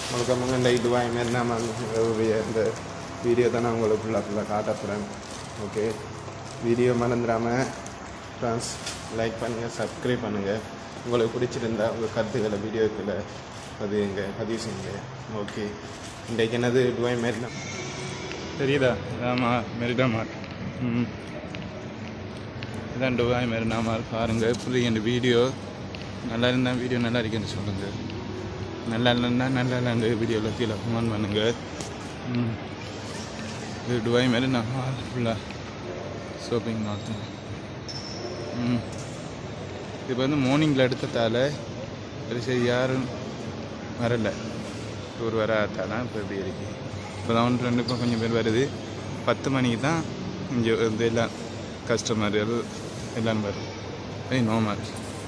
உங்களுக்கு அவங்க இந்த இது வாங்கி மாதிரி நான் இந்த வீடியோ தான் நான் உங்களுக்கு ஃபுல்லாக ஃபுல்லாக காட்ட போகிறேன் ஓகே வீடியோ மறந்துடாமல் ஃப்ரெண்ட்ஸ் லைக் பண்ணுங்கள் சப்ஸ்கிரைப் பண்ணுங்கள் உங்களுக்கு பிடிச்சிருந்தா உங்கள் கருத்துக்களை வீடியோக்களை பதிவுங்க பதிவு செய்யுங்க ஓகே இன்றைக்கு என்னது துபாய் மெரினா தெரியுதா ஆமா மெரினா மார்ட் ம் இதான் டுபாய் மெரினா மார்ட் பாருங்க புரிய இந்த வீடியோ நல்லா இருந்தால் வீடியோ நல்லா இருக்குன்னு சொல்லுங்க நல்லா இல்லைன்னா நல்லா இல்லைங்க வீடியோவில் கீழே கமெண்ட் பண்ணுங்க ம் இது டுபாய் மெரினா மால் ஃபுல்லாக ஷாப்பிங் மால் தான் ம் இப்போ வந்து மார்னிங்கில் எடுத்ததால் ஒரு சரி யாரும் வரல டூர் வராதால இப்போ இப்படி இருக்கு இப்போ தான் ஒன்று ரெண்டு இப்போ கொஞ்சம் பேர் வருது பத்து மணிக்கு தான் இங்கே வந்து எல்லாம் கஸ்டமர் எல்லாம் வரும் அது நோமல்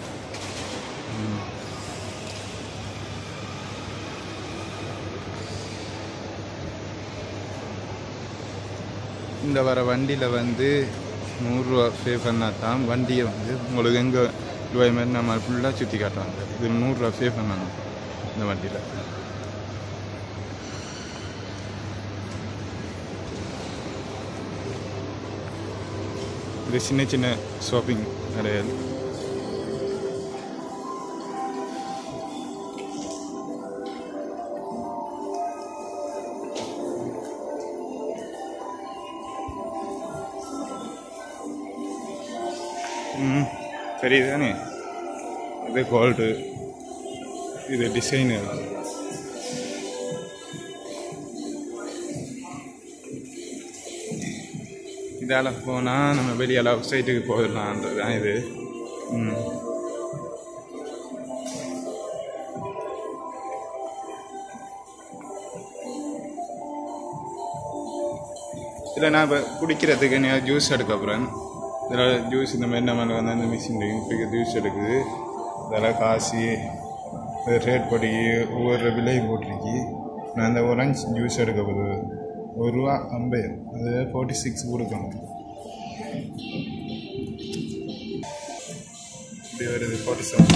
இந்த வர வண்டியில் வந்து நூறுரூவா பே பண்ணால் தான் வண்டியை வந்து உங்களுக்கு எங்கே ரூபாய் மாதிரி நம்ம ஃபுல்லாக சுற்றி காட்டுவாங்க இது நூறுரூவா பே பண்ணணும் இந்த வண்டியில் இது சின்ன சின்ன ஷாப்பிங் நிறைய ம் தெரியுதானே இது கோல்டு இது டிசைனு இதால் போனால் நம்ம வெளியால் அவுட் சைட்டுக்கு போயிடலான்றது தான் இது ம் இதில் நான் இப்போ குடிக்கிறதுக்கு நான் ஜூஸ் எடுக்க போகிறேன் இதில் ஜூஸ் இந்த மாதிரி நம்ம வந்து அந்த மிஷின் குடிக்க ஜூஸ் எடுக்குது இதெல்லாம் காசு ரேட் படி ஒவ்வொரு விலை போட்டிருக்கு நான் அந்த ஒரஞ்ச் ஜூஸ் எடுக்க போகுது ஒரு ரூபா ஐம்பது அது ஃபார்ட்டி சிக்ஸ் கொடுக்கணும் இப்படி வருது ஃபார்ட்டி செவன்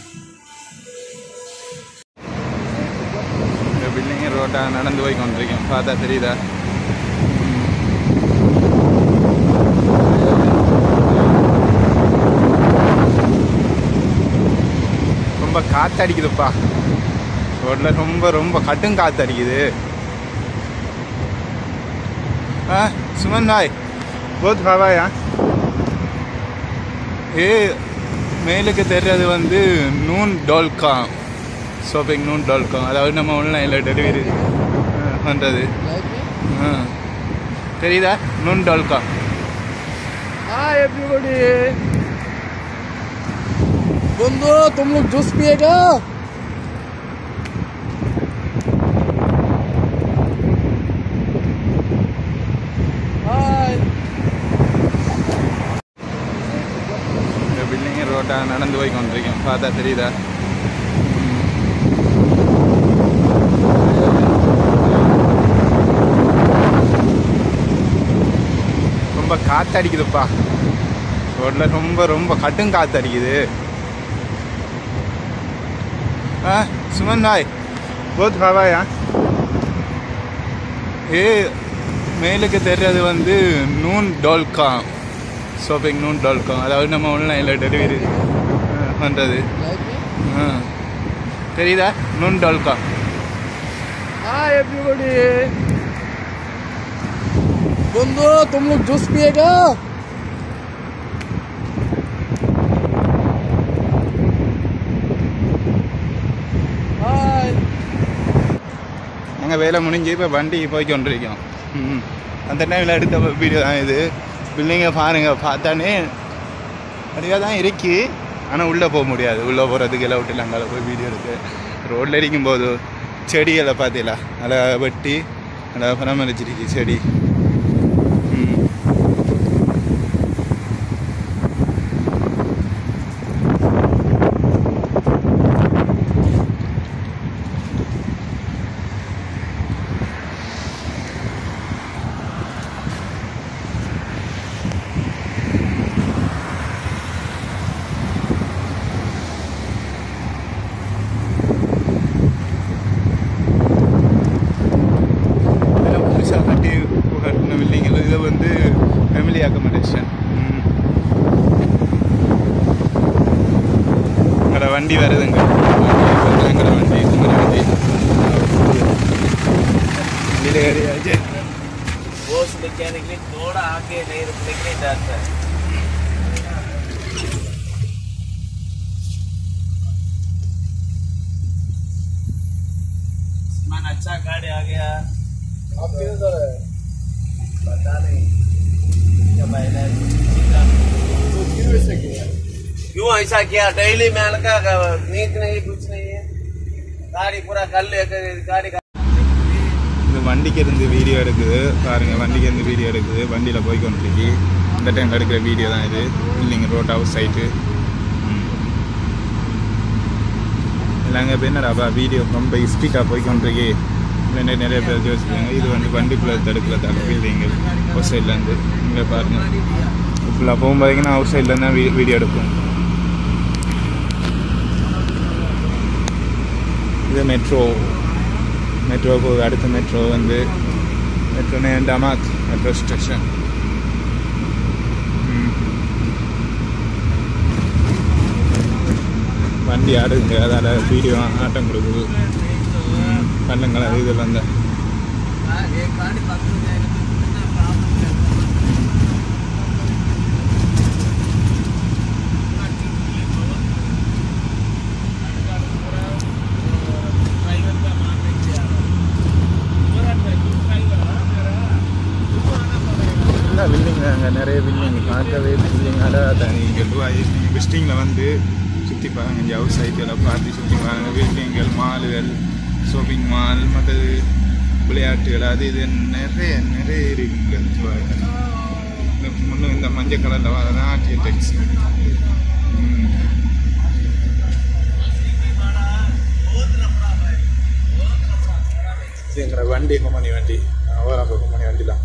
இந்த பில்டிங் ரோட்டாக நடந்து போய் கொண்டிருக்கேன் பார்த்தா தெரியுதா ரொம்ப காத்தடிக்குதுப்பா ரோட்டில் ரொம்ப ரொம்ப கடும் காத்தடிக்குது ஆ சுமன் பாய் போத் ஹவாயா ஏ மேலுக்கு தெரிறது வந்து நூன் டால்கா ஷாப்பிங் நூன் டால்கா அதாவது நம்ம ஆன்லைனில் டெலிவரி பண்ணுறது ஆ தெரியுதா நூன் டால்கா हाय एवरीबॉडी बंदो तुम लोग जूस पिएगा हाय இந்த பில்டிங் ரோட்டாக நடந்து போய் கொண்டிருக்கேன் பார்த்தா தெரியுதா ரொம்ப காத்தடிக்குதுப்பா ரோட்டில் ரொம்ப ரொம்ப கடும் காத்தடிக்குது ஆ சுமன் பாய் போத் ஹவாயா ஏ மேலுக்கு தெரிறது வந்து நூன் டால்கா ஷாப்பிங் நூன் டால்கா அதாவது நம்ம ஆன்லைனில் டெலிவரி பண்ணுறது ஆ தெரியுதா நூன் டால்கா हाय एवरीबॉडी बंदो तुम लोग जूस पिएगा हाय நாங்கள் வேலை முடிஞ்சு இப்போ வண்டி போய் கொண்டிருக்கோம் ம் அந்த டைமில் எடுத்த வீடியோ தான் இது பில்டிங்கை பாருங்கள் பார்த்தானே நிறையா தான் இருக்கு ஆனால் உள்ளே போக முடியாது உள்ளே போகிறதுக்கு எல்லாம் விட்டு அங்கே போய் வீடியோ எடுத்து ரோட்டில் அடிக்கும்போது செடிகளை பார்த்தீங்களா அதை வெட்டி அதை பராமரிச்சிருக்கு செடி ம் அக்கமடேஷன் எங்களோட வண்டி வருதுங்க எங்களோட வண்டி குமரி வண்டி வண்டியில் ஏறியாச்சு बोस मैकेनिकली थोड़ा आगे नहीं रुकने के लिए डरता है मन अच्छा गाड़ी आ गया आप किधर जा रहे हैं पता नहीं क्या पहले तो क्यों ऐसे किया क्यों ऐसा किया डेली में हल्का नींद नहीं कुछ नहीं है गाड़ी पूरा कर ले गाड़ी का இந்த வண்டிக்கு இருந்து வீடியோ எடுக்குது பாருங்க வண்டிக்கு இருந்து வீடியோ எடுக்குது வண்டியில் போய் கொண்டிருக்கு இந்த டைம் எடுக்கிற வீடியோ தான் இது இல்லைங்க ரோட் ஹவுஸ் சைட்டு இல்லைங்க இப்போ என்னடாப்பா வீடியோ ரொம்ப ஸ்பீடாக போய் கொண்டிருக்கு இல்லைன்னா நிறைய பேர் யோசிப்பாங்க இது வந்து வண்டிக்குள்ளே தடுக்கல தடுப்பு இல்லைங்க அவுட் சைட்லேருந்து இங்கே பாருங்கள் ஃபுல்லாக போகும்போதுங்கன்னா அவுட் சைட்லேருந்து தான் வீ- வீடியோ எடுப்போம் இது மெட்ரோ மெட்ரோ போகுது அடுத்த மெட்ரோ வந்து மெட்ரோ டமாக் மெட்ரோ ஸ்டேஷன் வண்டி ஆடுங்க அதால் வீடியோ ஆட்டம் கொடுக்குது ம், பள்ளங்கள் அது இதில் அந்த एक गाड़ी पकड़ जाएगा तो कितना प्रॉब्लम करता நல்லா பில்டிங் அங்கே நிறைய பில்டிங் பார்க்கவே பில்டிங் அதான் இங்கே நீங்கள் விசிட்டிங்கில் வந்து சுற்றி பாருங்க இங்கே அவுட் சைட்டில் பார்த்து சுற்றி பாருங்க பில்டிங்கள் மாலுகள் ஷாப்பிங் மால் மற்றது விளையாட்டுகள் அது இது நிறைய நிறைய இருக்குங்க துபாயில். இந்த முன்னும் இந்த மஞ்சள் கலரில் வரதான் ஆர்கிடெக்ட்ஸ் எங்களோட வண்டி குமணி வண்டி ஓரம் குமணி வண்டி தான்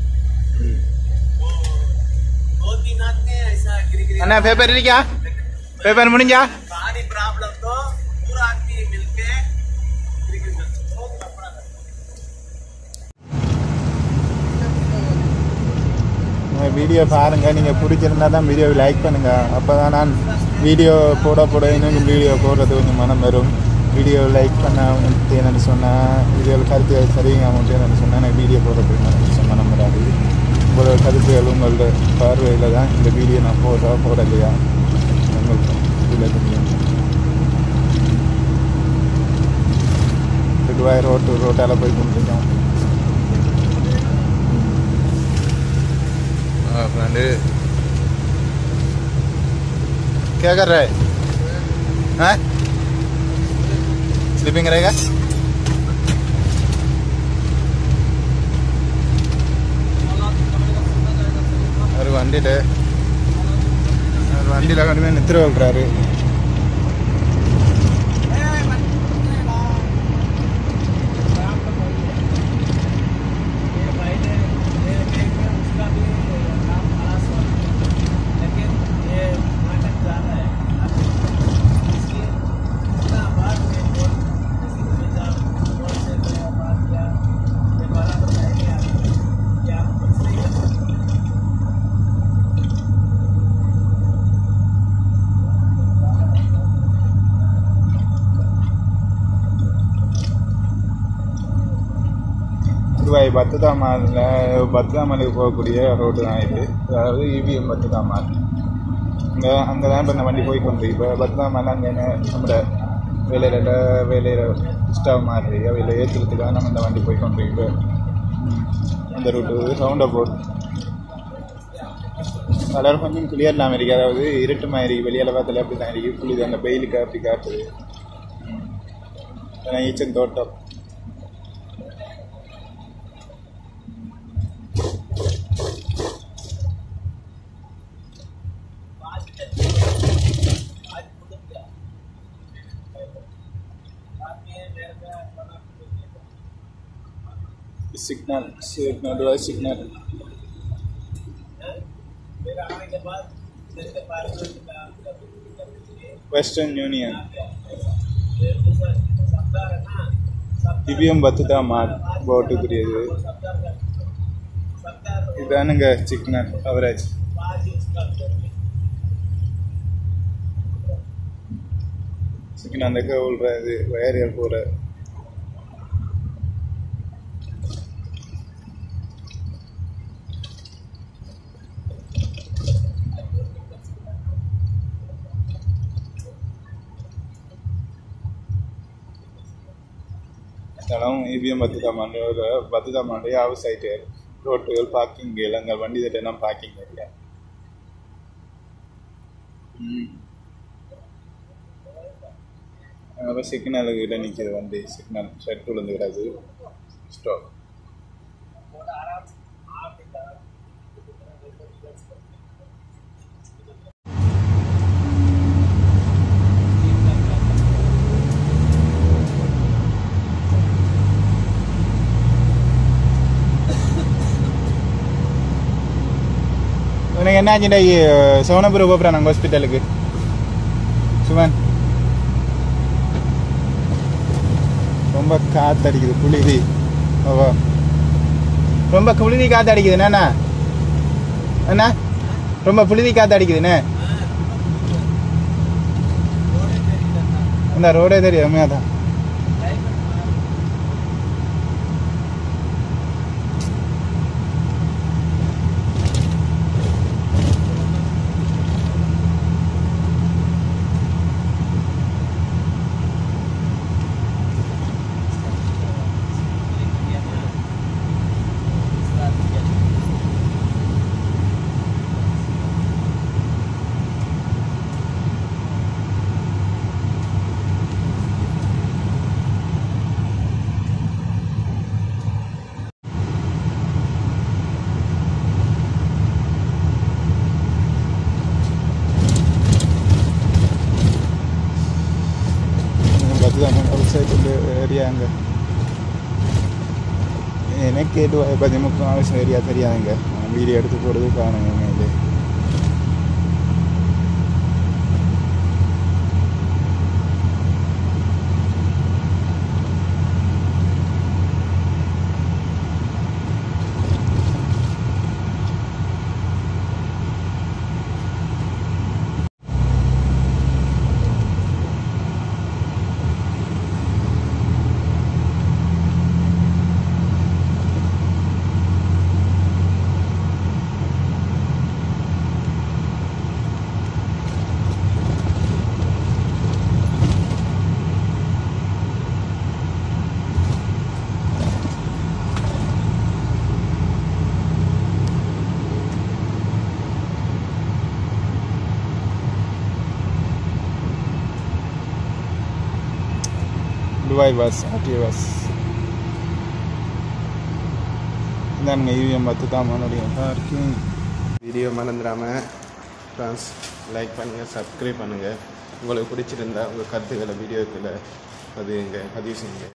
दो तीन आदमी ऐसा गिरी गिरी அண்ணா பேப்பர் இருக்கா பேப்பர் முடிஞ்சா गाड़ी प्रॉब्लम तो पूरा आदमी मिलके गिरी गिरी करते हैं। बहुत कपड़ा है। வீடியோ பாருங்க நீங்கள் பிடிச்சிருந்தா தான் வீடியோ லைக் பண்ணுங்க அப்போ தான் நான் வீடியோ போட போட இன்னும் வீடியோ போடுறது கொஞ்சம் மனம் வரும் வீடியோ லைக் பண்ண என்னன்னு சொன்னால் வீடியோவில் கருத்து சரிங்க என்னன்னு சொன்னால் எனக்கு வீடியோ போடுறதுக்கு எனக்கு மனம் வராது உங்களோட கருத்துகள் உங்களோட பார்வையில் தான் இந்த வீடியோ நான் போடுறா போடலையா உங்களுக்கு இதில் தெரியும் திருவாய் ரோட்டு ரோட்டால் போய் கொண்டிருக்கோம் फ्रेंड क्या कर रहा है हैं स्लीपिंग रहेगा அவர் வண்டியில் அவர் வண்டியில் கடுமையாக நித்திர விடுறாரு ये पहले ये देख के उसका भी काम खलास हुआ लेकिन ये नाटक ज़्यादा है इसलिए इतना बात में बोल जैसे कि बेटा बोल से मैं बात किया ये बराबर नहीं है कि आप कुछ नहीं कर सकते திருவாய் பத்துதாமலில் பத்துதாமலுக்கு போகக்கூடிய ரோடு தான் இது அதாவது இவிஎம் பத்துதாமல் இங்கே அங்கே தான் இப்போ இந்த வண்டி போய் கொண்டு இப்போ பத்துதாமல் அங்கே என்ன நம்மளோட வேலையில் வேலையில் ஸ்டாப் மாதிரி அவையில் ஏற்றுறதுக்காக நம்ம இந்த வண்டி போய் கொண்டு இப்போ அந்த ரூட்டு சவுண்ட் அபவுட் கலர் கொஞ்சம் கிளியர் இல்லாமல் இருக்குது அதாவது இருட்டு மாதிரி வெளியில் பார்த்தாலே அப்படி தான் இருக்குது புளிது அந்த பெயிலுக்கு அப்படி காட்டுது ம். ஏன்னா ஈச்சன் தோட்டம் सिग्नल सिग्नल हुआ सिग्नल फिर आने के बाद जिसके पास वेस्टर्न यूनियन सप्ताह है ना सप्ताह दिव्यम बतुदा मार्ट बोट कुरियது सप्ताह सप्ताह இதானுங்க சிக்னல் அவரேஜ் சிக்கன் அந்த உள்ள இது வயரியல் போகிற സ്ഥലം ഇ വി എം ബത്തുതാമാണ്ട് ബത്തുതാമാണ്ട് ಯಾವ ಸೈಟ್ ರೋಡ್ಗಳು ಪಾರ್ಕಿಂಗ್ ಇಲ್ಲ ಹಂಗ வண்டி தட்டெல்லாம் பார்க்கிங் ஏரியா அப்போ சிக்னல் கிட்ட நிற்கிது வண்டி சிக்னல் ஷெட் விழுந்து கிடக்கு ஸ்டாப் உனக்கு என்ன ஆச்சுடா சோனபுரம் போகிறேன் நாங்கள் ஹாஸ்பிட்டலுக்கு சுமன் ரொம்ப காத்தடிக்குது புழுதி ஓவா ரொம்ப புழுதி காத்து அடிக்குது என்னண்ணா அண்ணா ரொம்ப புழுதி காத்து அடிக்குதுண்ணே இந்த ரோடே தெரியும் அம்மையா தான் அதுதான் அவுட் சைடு ஏரியா அங்கே எனக்கு எது பதி முக்கம் அவசியம் ஏரியா தெரியாதுங்க வீடியோ எடுத்து போடுறது காணுங்க இது துபாய் பஸ் ஆர்டிஏ பஸ் இதானுங்க யூஎம் பத்து தான் மறுபடிய பார்க்கிங் வீடியோ மறந்துடாமல் ஃப்ரெண்ட்ஸ் லைக் பண்ணுங்கள் சப்ஸ்கிரைப் பண்ணுங்கள் உங்களுக்கு பிடிச்சிருந்தா உங்கள் கருத்துக்களை வீடியோக்குள்ளே பதிவுங்க பதிவு செய்யுங்க